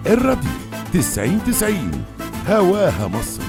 الراديو تسعين تسعين هواها مصر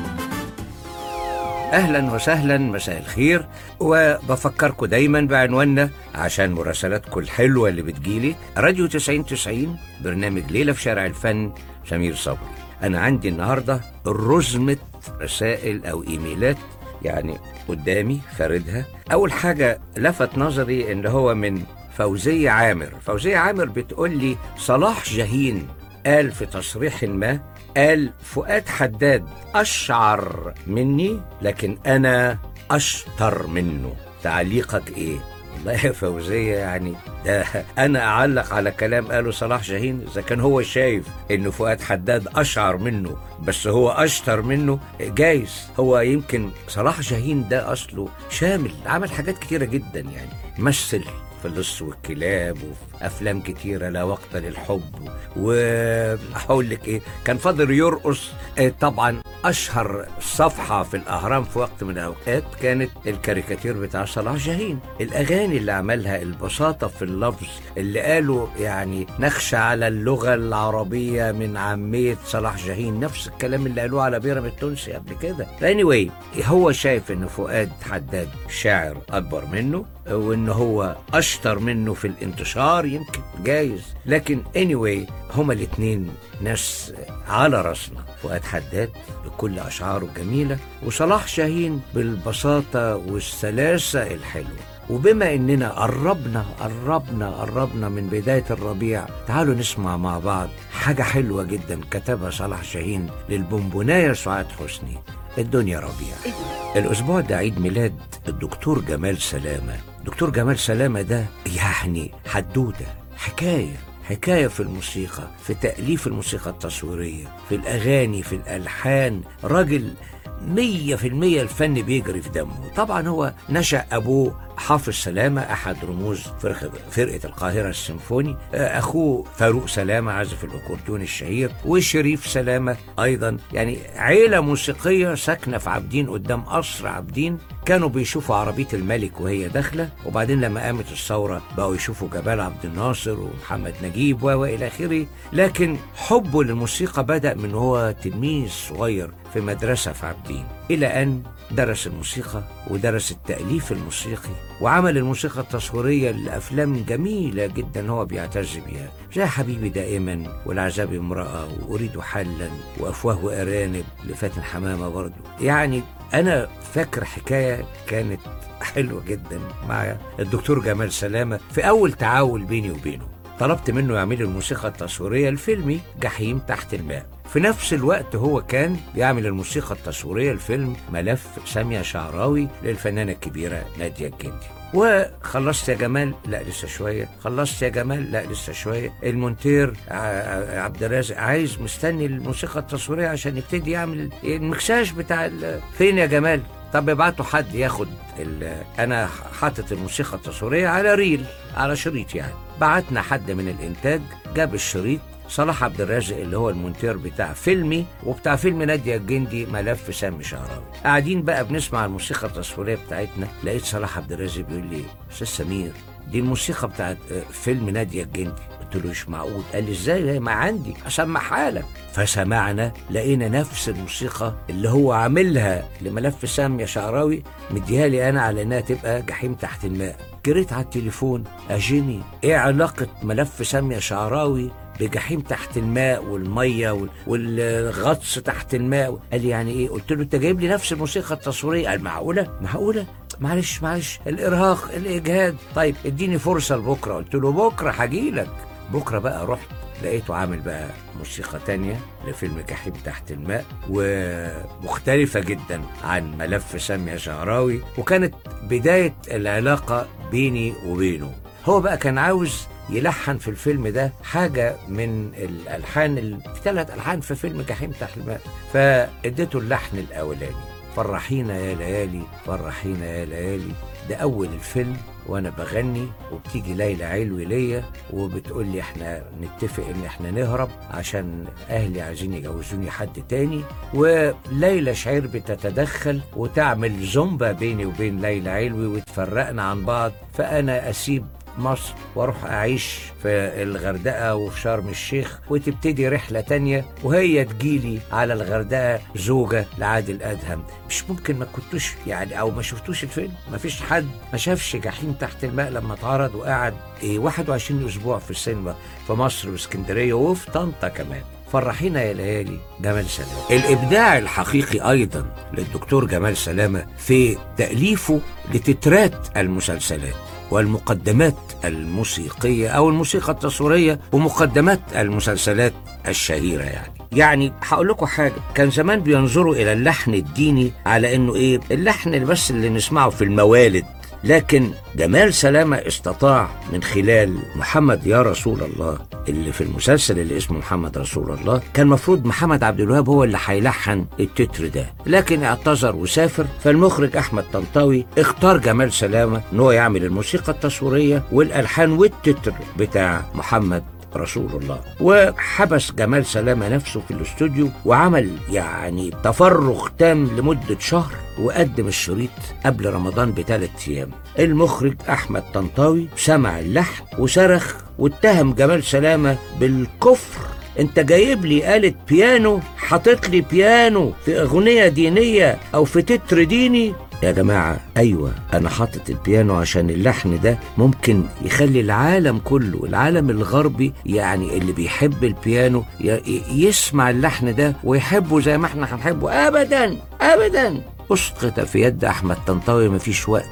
اهلا وسهلا مساء الخير وبفكركم دايما بعنواننا عشان مراسلاتكم الحلوه اللي بتجيلي راديو 9090 برنامج ليله في شارع الفن سمير صبري انا عندي النهارده رزمه رسائل او ايميلات يعني قدامي فاردها اول حاجه لفت نظري ان هو من فوزيه عامر فوزيه عامر بتقول لي صلاح جاهين قال في تصريح ما قال فؤاد حداد أشعر مني لكن أنا أشطر منه تعليقك إيه؟ والله يا فوزية يعني ده أنا أعلق على كلام قاله صلاح جاهين إذا كان هو شايف إنه فؤاد حداد أشعر منه بس هو أشطر منه جايز هو يمكن صلاح جاهين ده أصله شامل عمل حاجات كتيرة جدا يعني مثل في اللص والكلاب وفي افلام كتيره لا وقت للحب وهقول لك ايه كان فاضل يرقص آه، طبعا اشهر صفحه في الاهرام في وقت من الاوقات كانت الكاريكاتير بتاع صلاح جاهين الاغاني اللي عملها البساطه في اللفظ اللي قالوا يعني نخشى على اللغه العربيه من عاميه صلاح جاهين نفس الكلام اللي قالوه على بيرم التونسي قبل كده anyway هو شايف ان فؤاد حداد شاعر اكبر منه وان هو اشطر منه في الانتشار يمكن جايز لكن anyway هما الاتنين ناس على راسنا فؤاد حداد بكل اشعاره الجميله وصلاح شاهين بالبساطه والسلاسه الحلوه وبما اننا قربنا قربنا قربنا من بدايه الربيع تعالوا نسمع مع بعض حاجه حلوه جدا كتبها صلاح شاهين للبونبونايه سعاد حسني الدنيا ربيع الاسبوع ده عيد ميلاد الدكتور جمال سلامه دكتور جمال سلامه ده يعني حدوته حكايه حكايه في الموسيقى في تاليف الموسيقى التصويريه في الاغاني في الالحان راجل مية في المية الفن بيجري في دمه طبعا هو نشأ أبوه حافظ سلامة أحد رموز فرقة, فرقة القاهرة السيمفوني آه، أخوه فاروق سلامة عازف الأكورديون الشهير وشريف سلامة أيضا يعني عيلة موسيقية ساكنة في عابدين قدام قصر عابدين كانوا بيشوفوا عربية الملك وهي داخلة وبعدين لما قامت الثورة بقوا يشوفوا جمال عبد الناصر ومحمد نجيب و وإلى آخره لكن حبه للموسيقى بدأ من هو تلميذ صغير في مدرسة في عابدين إلى أن درس الموسيقى ودرس التأليف الموسيقي وعمل الموسيقى التصويرية لأفلام جميلة جدا هو بيعتز بيها زي حبيبي دائما والعذاب امرأة وأريد حلا وأفواه وأرانب لفاتن حمامة برضو يعني أنا فاكر حكاية كانت حلوة جدا مع الدكتور جمال سلامة في أول تعاون بيني وبينه طلبت منه يعمل لي الموسيقى التصويرية الفيلمي جحيم تحت الماء في نفس الوقت هو كان بيعمل الموسيقى التصويرية الفيلم ملف سامية شعراوي للفنانة الكبيرة نادية الجندي وخلصت يا جمال لا لسه شويه خلصت يا جمال لا لسه شويه المونتير ع- ع- عبد الرازق عايز مستني الموسيقى التصويريه عشان يبتدي يعمل المكساج بتاع ال- فين يا جمال طب ابعتوا حد ياخد ال- انا حاطط الموسيقى التصويريه على ريل على شريط يعني بعتنا حد من الانتاج جاب الشريط صلاح عبد الرازق اللي هو المونتير بتاع فيلمي وبتاع فيلم نادية الجندي ملف سامي شعراوي قاعدين بقى بنسمع الموسيقى التصويريه بتاعتنا لقيت صلاح عبد الرازق بيقول لي استاذ سمير دي الموسيقى بتاعت آه، فيلم نادية الجندي قلت له مش معقول قال لي ازاي هي ما عندي اسمعها لك فسمعنا لقينا نفس الموسيقى اللي هو عاملها لملف سامية شعراوي مديها لي انا على انها تبقى جحيم تحت الماء جريت على التليفون اجيني ايه علاقه ملف سامية شعراوي بجحيم تحت الماء والميه وال- والغطس تحت الماء قال لي يعني ايه قلت له انت جايب لي نفس الموسيقى التصويريه قال معقوله معقوله معلش معلش الارهاق الاجهاد طيب اديني فرصه لبكره قلت له بكره هجيلك بكره بقى رحت لقيته عامل بقى موسيقى تانية لفيلم جحيم تحت الماء ومختلفة جدا عن ملف سامية شعراوي وكانت بداية العلاقة بيني وبينه هو بقى كان عاوز يلحن في الفيلم ده حاجة من الألحان ال- في ثلاث ألحان في فيلم جحيم تحت الماء فاديته اللحن الأولاني فرحينا يا ليالي فرحينا يا ليالي ده أول الفيلم وانا بغني وبتيجي ليلى علوي ليا وبتقول لي احنا نتفق ان احنا نهرب عشان اهلي عايزين يجوزوني حد تاني وليلى شعير بتتدخل وتعمل زومبا بيني وبين ليلى علوي وتفرقنا عن بعض فانا اسيب مصر واروح اعيش في الغردقه وفي شرم الشيخ وتبتدي رحله تانية وهي تجيلي على الغردقه زوجه لعادل ادهم مش ممكن ما كنتوش يعني او ما شفتوش الفيلم ما فيش حد ما شافش جحيم تحت الماء لما اتعرض وقعد إيه 21 اسبوع في السينما في مصر واسكندريه وفي طنطا كمان فرحينا يا ليالي جمال سلامة الإبداع الحقيقي أيضا للدكتور جمال سلامة في تأليفه لتترات المسلسلات والمقدمات الموسيقية أو الموسيقى التصويرية ومقدمات المسلسلات الشهيرة يعني يعني هقول لكم حاجة كان زمان بينظروا إلى اللحن الديني على إنه إيه اللحن اللي بس اللي نسمعه في الموالد لكن جمال سلامة استطاع من خلال محمد يا رسول الله اللي في المسلسل اللي اسمه محمد رسول الله كان مفروض محمد عبد الوهاب هو اللي هيلحن التتر ده لكن اعتذر وسافر فالمخرج احمد طنطاوي اختار جمال سلامة ان هو يعمل الموسيقى التصويرية والالحان والتتر بتاع محمد رسول الله وحبس جمال سلامة نفسه في الاستوديو وعمل يعني تفرغ تام لمدة شهر وقدم الشريط قبل رمضان بثلاث أيام المخرج أحمد طنطاوي سمع اللحن وصرخ واتهم جمال سلامة بالكفر انت جايب لي آلة بيانو حاطط لي بيانو في أغنية دينية أو في تتر ديني يا جماعة أيوة أنا حاطط البيانو عشان اللحن ده ممكن يخلي العالم كله العالم الغربي يعني اللي بيحب البيانو ي- يسمع اللحن ده ويحبه زي ما احنا هنحبه أبدا أبدا أسقط في يد أحمد طنطاوي مفيش وقت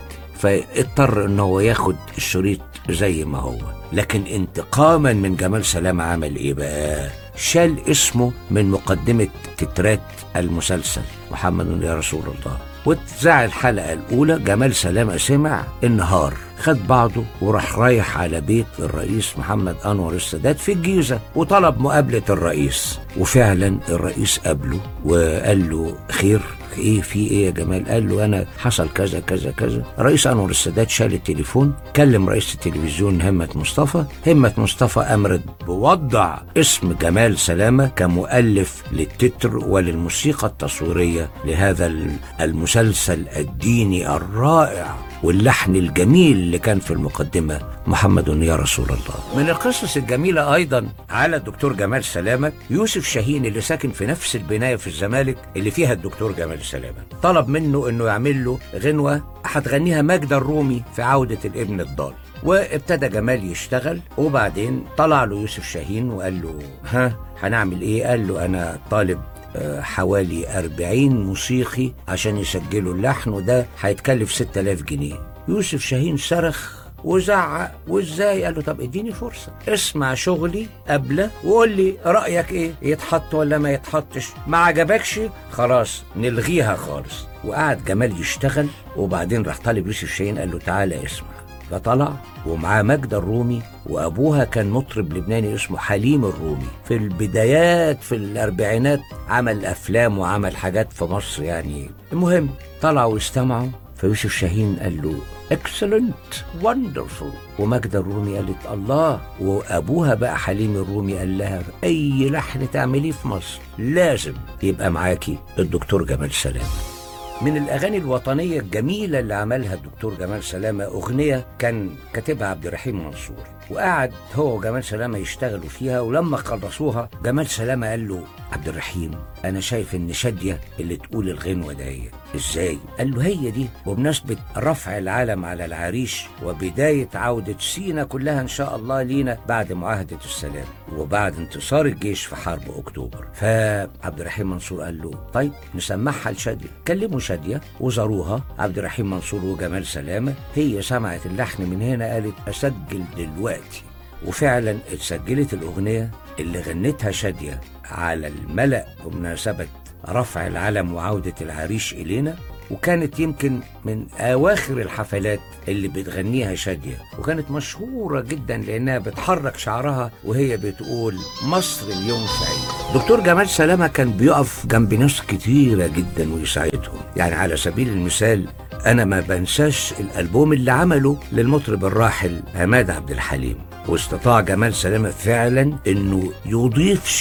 فاضطر ان هو ياخد الشريط زي ما هو لكن انتقاما من جمال سلام عمل ايه بقى شال اسمه من مقدمة تترات المسلسل محمد يا رسول الله واتذاع الحلقة الأولى جمال سلامة سمع انهار خد بعضه وراح رايح على بيت الرئيس محمد أنور السادات في الجيزة وطلب مقابلة الرئيس وفعلا الرئيس قابله وقال له خير ايه في ايه يا جمال قال له انا حصل كذا كذا كذا رئيس انور السادات شال التليفون كلم رئيس التلفزيون همة مصطفى همة مصطفى امرت بوضع اسم جمال سلامة كمؤلف للتتر وللموسيقى التصويرية لهذا ال- المسلسل الديني الرائع واللحن الجميل اللي كان في المقدمة محمد يا رسول الله من القصص الجميلة أيضا على الدكتور جمال سلامة يوسف شاهين اللي ساكن في نفس البناية في الزمالك اللي فيها الدكتور جمال سلامة طلب منه أنه يعمل له غنوة هتغنيها ماجدة الرومي في عودة الابن الضال وابتدى جمال يشتغل وبعدين طلع له يوسف شاهين وقال له ها هنعمل ايه قال له انا طالب آه، حوالي 40 موسيقي عشان يسجلوا اللحن وده هيتكلف 6000 جنيه يوسف شاهين صرخ وزعق وازاي قال له طب اديني فرصه اسمع شغلي قبله وقول لي رايك ايه يتحط ولا ما يتحطش ما عجبكش خلاص نلغيها خالص وقعد جمال يشتغل وبعدين راح طالب يوسف شاهين قال له تعالى اسمع فطلع ومعاه ماجدة الرومي وأبوها كان مطرب لبناني اسمه حليم الرومي في البدايات في الأربعينات عمل أفلام وعمل حاجات في مصر يعني المهم طلعوا واستمعوا فيوسف شاهين قال له اكسلنت وندرفul وماجدة الرومي قالت الله وابوها بقى حليم الرومي قال لها اي لحن تعمليه في مصر لازم يبقى معاكي الدكتور جمال سلام من الأغاني الوطنية الجميلة اللي عملها الدكتور جمال سلامة أغنية كان كاتبها عبد الرحيم منصور وقعد هو وجمال سلامة يشتغلوا فيها ولما خلصوها جمال سلامة قال له عبد الرحيم أنا شايف إن شادية اللي تقول الغنوة ده هي إزاي؟ قال له هي دي وبمناسبة رفع العالم على العريش وبداية عودة سينا كلها إن شاء الله لينا بعد معاهدة السلام وبعد انتصار الجيش في حرب أكتوبر فعبد الرحيم منصور قال له طيب نسمعها لشادية كلموا شادية وزاروها عبد الرحيم منصور وجمال سلامة هي سمعت اللحن من هنا قالت أسجل دلوقتي وفعلا اتسجلت الأغنية اللي غنتها شادية على الملأ بمناسبة رفع العلم وعودة العريش إلينا وكانت يمكن من أواخر الحفلات اللي بتغنيها شادية وكانت مشهورة جدا لأنها بتحرك شعرها وهي بتقول مصر اليوم سعيد دكتور جمال سلامة كان بيقف جنب ناس كتيرة جدا ويساعدهم يعني على سبيل المثال أنا ما بنساش الألبوم اللي عمله للمطرب الراحل عماد عبد الحليم واستطاع جمال سلامة فعلا انه يضيف شيء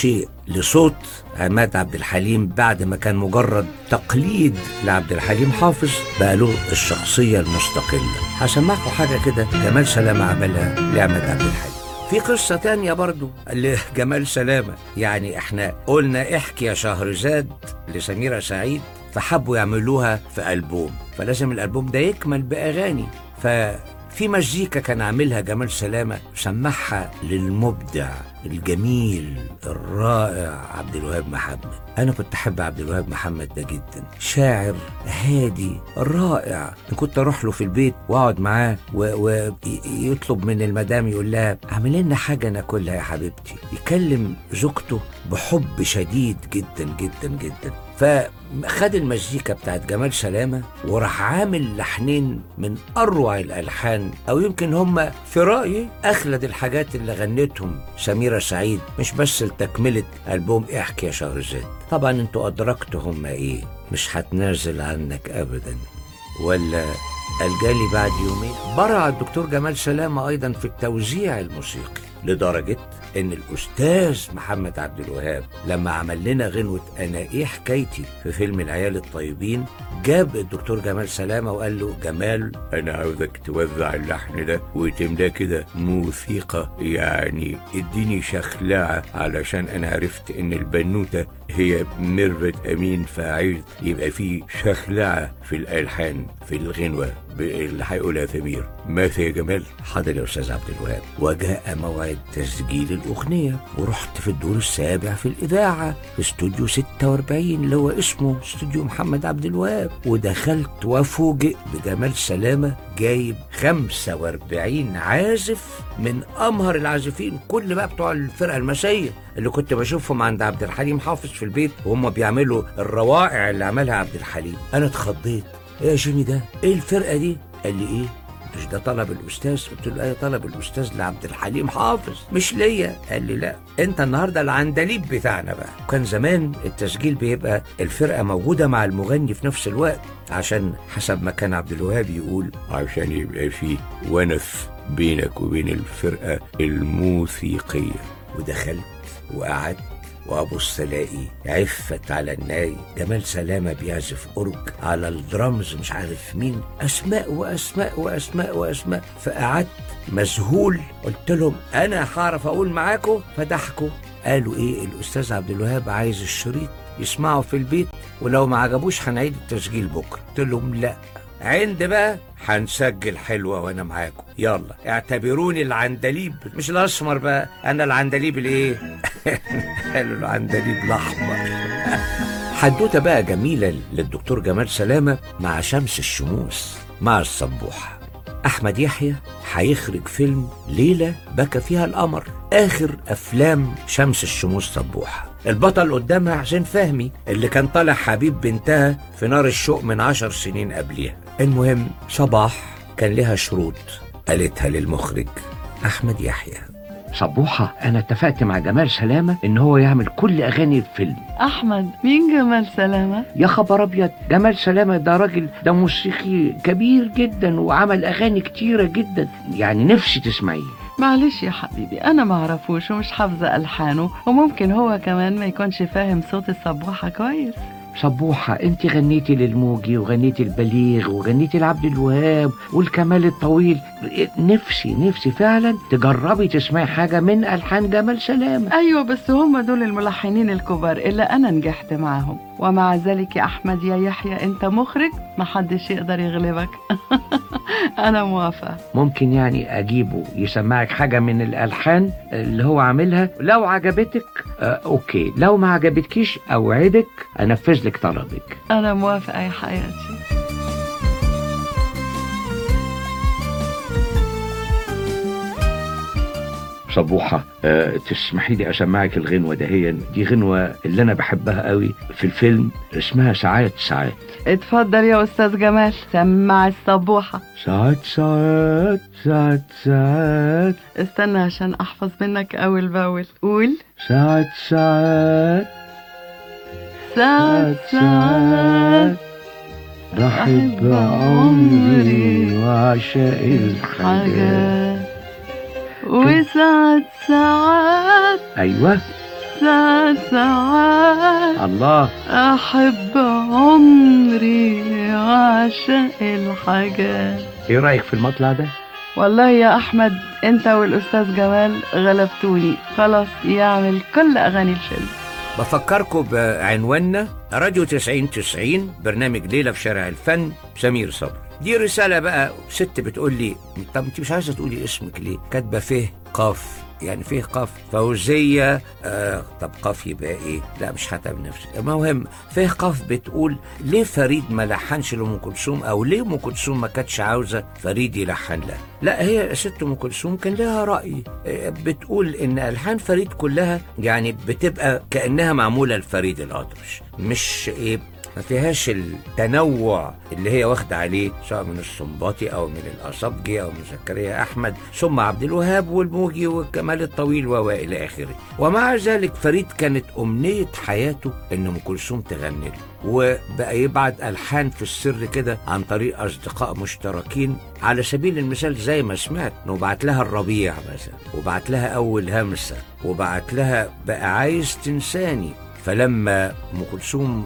لصوت عماد عبد الحليم بعد ما كان مجرد تقليد لعبد الحليم حافظ بقى له الشخصية المستقلة هسمعكم حاجة كده جمال سلامة عملها لعماد عبد الحليم في قصة تانية برضو لجمال سلامة يعني احنا قلنا احكي يا شهرزاد لسميرة سعيد فحبوا يعملوها في ألبوم فلازم الألبوم ده يكمل بأغاني ففي مزيكا كان عاملها جمال سلامة سمعها للمبدع الجميل الرائع عبد الوهاب محمد أنا كنت أحب عبد الوهاب محمد ده جدا شاعر هادي رائع كنت أروح له في البيت وأقعد معاه ويطلب من المدام يقول لها اعمل لنا حاجة ناكلها يا حبيبتي يكلم زوجته بحب شديد جدا جدا جدا فخد المزيكا بتاعت جمال سلامة وراح عامل لحنين من أروع الألحان أو يمكن هم في رأيي أخلد الحاجات اللي غنتهم سميرة سعيد مش بس لتكملة ألبوم احكي يا شهرزاد طبعا انتوا أدركتوا هم إيه مش هتنازل عنك أبدا ولا الجالي بعد يومين برع الدكتور جمال سلامة أيضا في التوزيع الموسيقي لدرجة إن الأستاذ محمد عبد الوهاب لما عمل لنا غنوة أنا إيه حكايتي في فيلم العيال الطيبين جاب الدكتور جمال سلامة وقال له جمال أنا عاوزك توزع اللحن ده وتملاه كده موسيقى يعني اديني شخلعة علشان أنا عرفت إن البنوتة هي ميرفت أمين فعايز يبقى في شخلعة في الألحان في الغنوة اللي هيقولها سمير ماذا يا جمال حاضر يا أستاذ عبد الوهاب وجاء موعد تسجيل الأغنية ورحت في الدور السابع في الإذاعة في استوديو 46 اللي هو اسمه استوديو محمد عبد الوهاب ودخلت وفوجئ بجمال سلامة جايب 45 عازف من أمهر العازفين كل بقى بتوع الفرقة المسية اللي كنت بشوفهم عند عبد الحليم حافظ في البيت وهم بيعملوا الروائع اللي عملها عبد الحليم أنا اتخضيت ايه يا جيمي ده ايه الفرقة دي قال لي ايه مش ده طلب الاستاذ قلت له ايه طلب الاستاذ لعبد الحليم حافظ مش ليا قال لي لا انت النهارده العندليب بتاعنا بقى كان زمان التسجيل بيبقى الفرقه موجوده مع المغني في نفس الوقت عشان حسب ما كان عبد الوهاب يقول عشان يبقى فيه ونس بينك وبين الفرقه الموسيقيه ودخلت وقعدت وابص الاقي عفت على الناي جمال سلامة بيعزف أورج على الدرامز مش عارف مين أسماء وأسماء وأسماء وأسماء فقعدت مذهول قلت لهم أنا هعرف أقول معاكم فضحكوا قالوا إيه الأستاذ عبد الوهاب عايز الشريط يسمعه في البيت ولو ما عجبوش هنعيد التسجيل بكرة قلت لهم لا عند بقى هنسجل حلوة وانا معاكم يلا اعتبروني العندليب مش الاسمر بقى انا العندليب الايه قالوا العندليب الاحمر حدوته بقى جميلة للدكتور جمال سلامة مع شمس الشموس مع الصبوحة أحمد يحيى هيخرج فيلم ليلة بكى فيها القمر آخر أفلام شمس الشموس صبوحة البطل قدامها حسين فهمي اللي كان طالع حبيب بنتها في نار الشوق من عشر سنين قبلها المهم صباح كان لها شروط قالتها للمخرج أحمد يحيى صبوحة أنا اتفقت مع جمال سلامة إن هو يعمل كل أغاني الفيلم أحمد مين جمال سلامة؟ يا خبر أبيض جمال سلامة ده راجل ده موسيقي كبير جدا وعمل أغاني كتيرة جدا يعني نفسي تسمعيه معلش يا حبيبي أنا ما أعرفوش ومش حافظة ألحانه وممكن هو كمان ما يكونش فاهم صوت الصبوحة كويس صبوحة انت غنيتي للموجي وغنيتي البليغ وغنيتي لعبد الوهاب والكمال الطويل نفسي نفسي فعلا تجربي تسمعي حاجة من ألحان جمال سلامة أيوة بس هم دول الملحنين الكبار اللي أنا نجحت معاهم ومع ذلك يا أحمد يا يحيى أنت مخرج محدش يقدر يغلبك أنا موافقة ممكن يعني أجيبه يسمعك حاجة من الألحان اللي هو عاملها لو عجبتك آه أوكي لو ما عجبتكيش أوعدك أنفذ لك طلبك أنا موافقة يا حياتي صبوحة أه تسمحي لي أسمعك الغنوة دهيا دي غنوة اللي أنا بحبها قوي في الفيلم اسمها ساعات ساعات اتفضل يا أستاذ جمال سمع الصبوحة ساعات ساعات ساعات ساعات استنى عشان أحفظ منك أول بأول قول ساعات ساعات ساعات ساعات بحب عمري وعشاق الحاجات حاجات وساعات ساعات أيوة أنسى ساعات الله أحب عمري وأعشق الحاجات ايه رايك في المطلع ده والله يا أحمد أنت والأستاذ جمال غلبتوني خلاص يعمل كل أغاني الفيلم بفكركم بعنواننا راديو 90 90 برنامج ليلة في شارع الفن سمير صبري دي رسالة بقى ست بتقول لي طب انت مش عايزة تقولي اسمك ليه كاتبة فيه قاف يعني فيه قاف فوزية آه طب قاف يبقى ايه لا مش هتعب نفسي المهم فيه قاف بتقول ليه فريد ما لحنش لأم كلثوم او ليه ام كلثوم ما كانتش عاوزة فريد يلحن لها لا هي ست ام كلثوم كان لها رأي آه، بتقول ان الحان فريد كلها يعني بتبقى كأنها معمولة لفريد الأطرش مش ايه ما فيهاش التنوع اللي هي واخده عليه سواء من السنباطي او من الاصبجي او من زكريا احمد ثم عبد الوهاب والموجي والكمال الطويل و الى اخره ومع ذلك فريد كانت امنيه حياته ان ام كلثوم تغني له وبقى يبعت الحان في السر كده عن طريق اصدقاء مشتركين على سبيل المثال زي ما سمعت انه بعت لها الربيع مثلا وبعت لها اول همسه وبعت لها بقى عايز تنساني فلما ام كلثوم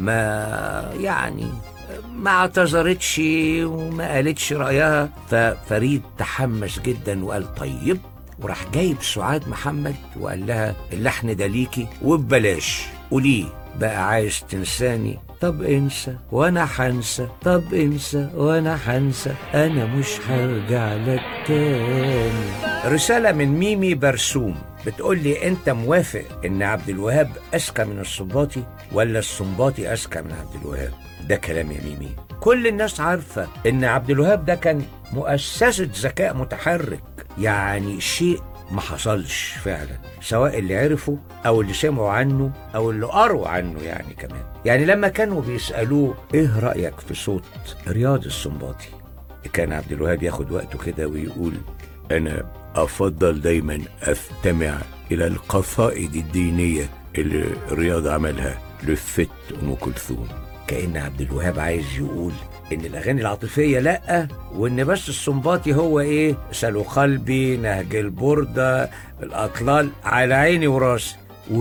ما يعني ما اعتذرتش وما قالتش رايها ففريد تحمس جدا وقال طيب وراح جايب سعاد محمد وقال لها اللحن ده ليكي وببلاش قوليه بقى عايز تنساني طب انسى وانا حنسى طب انسى وانا حنسى انا مش هرجع لك تاني رسالة من ميمي برسوم بتقول لي انت موافق ان عبد الوهاب اذكى من السنباطي ولا السنباطي اذكى من عبد الوهاب ده كلام يا ميمي كل الناس عارفة ان عبد الوهاب ده كان مؤسسة ذكاء متحرك يعني شيء ما حصلش فعلا سواء اللي عرفوا او اللي سمعوا عنه او اللي قروا عنه يعني كمان يعني لما كانوا بيسالوه ايه رايك في صوت رياض السنباطي كان عبد الوهاب ياخد وقته كده ويقول انا افضل دايما استمع الى القصائد الدينيه اللي رياض عملها للست ام كلثوم كان عبد الوهاب عايز يقول ان الاغاني العاطفيه لا وان بس السنباطي هو ايه سلو قلبي نهج البرده الاطلال على عيني وراسي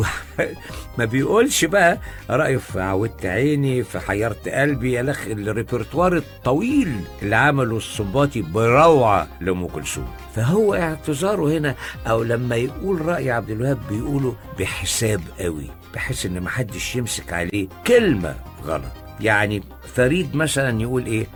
وما بيقولش بقى رأيه في عودت عيني في حيرت قلبي يا لخ الريperتوار الطويل اللي عمله السنباطي بروعة لأم كلثوم فهو اعتذاره هنا أو لما يقول رأي عبد الوهاب بيقوله بحساب قوي بحيث إن محدش يمسك عليه كلمة غلط يعني فريد مثلا يقول ايه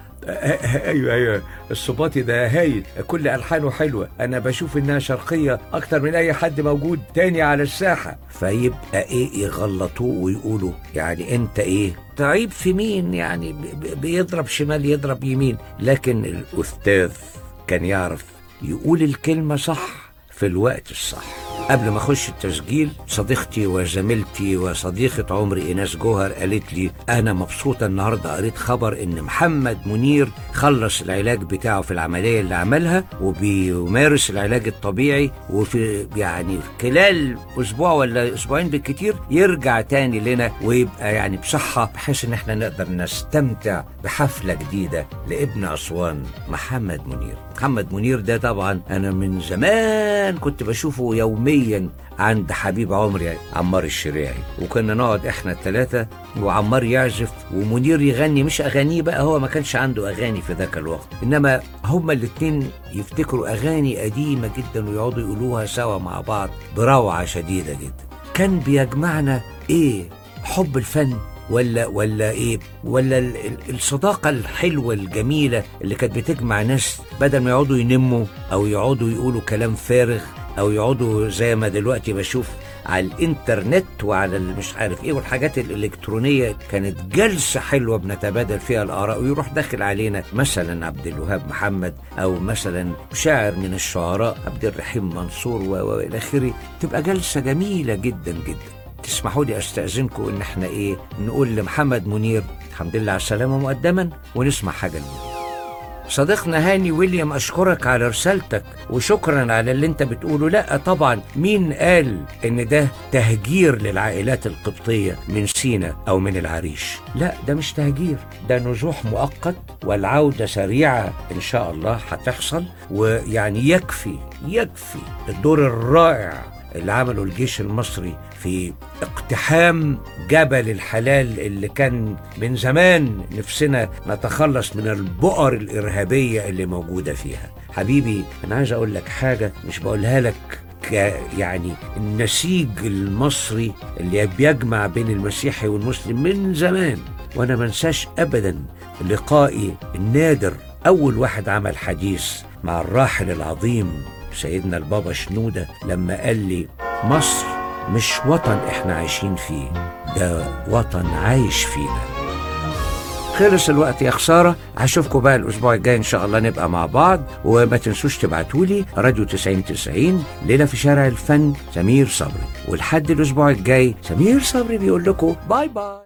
ايوه ايوه الصباطي ده هايل كل الحانه حلوه انا بشوف انها شرقيه اكتر من اي حد موجود تاني على الساحه فيبقى ايه يغلطوه ويقولوا يعني انت ايه تعيب في مين يعني ب- ب- بيضرب شمال يضرب يمين لكن الاستاذ كان يعرف يقول الكلمه صح في الوقت الصح قبل ما اخش التسجيل صديقتي وزميلتي وصديقة عمري ايناس جوهر قالت لي انا مبسوطة النهاردة قريت خبر ان محمد منير خلص العلاج بتاعه في العملية اللي عملها وبيمارس العلاج الطبيعي وفي يعني خلال اسبوع ولا اسبوعين بالكتير يرجع تاني لنا ويبقى يعني بصحة بحيث ان احنا نقدر نستمتع بحفلة جديدة لابن اسوان محمد منير محمد منير ده طبعا انا من زمان كنت بشوفه يوميا عند حبيب عمري عمار الشريعي وكنا نقعد احنا الثلاثة وعمار يعزف ومنير يغني مش اغانيه بقى هو ما كانش عنده اغاني في ذاك الوقت انما هما الاتنين يفتكروا اغاني قديمة جدا ويقعدوا يقولوها سوا مع بعض بروعة شديدة جدا كان بيجمعنا ايه حب الفن ولا ولا ايه ولا ال- ال- الصداقه الحلوه الجميله اللي كانت بتجمع ناس بدل ما يقعدوا ينموا او يقعدوا يقولوا كلام فارغ او يقعدوا زي ما دلوقتي بشوف على الانترنت وعلى ال- مش عارف ايه والحاجات الالكترونيه كانت جلسه حلوه بنتبادل فيها الاراء ويروح داخل علينا مثلا عبد الوهاب محمد او مثلا شاعر من الشعراء عبد الرحيم منصور و- و- والى اخره تبقى جلسه جميله جدا جدا تسمحوا لي استاذنكم ان احنا ايه نقول لمحمد منير الحمد لله على السلامه مقدما ونسمع حاجه منه صديقنا هاني ويليام اشكرك على رسالتك وشكرا على اللي انت بتقوله لا طبعا مين قال ان ده تهجير للعائلات القبطيه من سينا او من العريش لا ده مش تهجير ده نزوح مؤقت والعوده سريعه ان شاء الله هتحصل ويعني يكفي يكفي الدور الرائع اللي عمله الجيش المصري في اقتحام جبل الحلال اللي كان من زمان نفسنا نتخلص من البؤر الإرهابية اللي موجودة فيها حبيبي أنا عايز أقول لك حاجة مش بقولها لك ك يعني النسيج المصري اللي بيجمع بين المسيحي والمسلم من زمان وانا ما انساش ابدا لقائي النادر اول واحد عمل حديث مع الراحل العظيم سيدنا البابا شنودة لما قال لي مصر مش وطن احنا عايشين فيه ده وطن عايش فينا خلص الوقت يا خسارة هشوفكم بقى الأسبوع الجاي إن شاء الله نبقى مع بعض وما تنسوش تبعتولي راديو 90 90 ليلة في شارع الفن سمير صبري ولحد الأسبوع الجاي سمير صبري بيقول لكم باي باي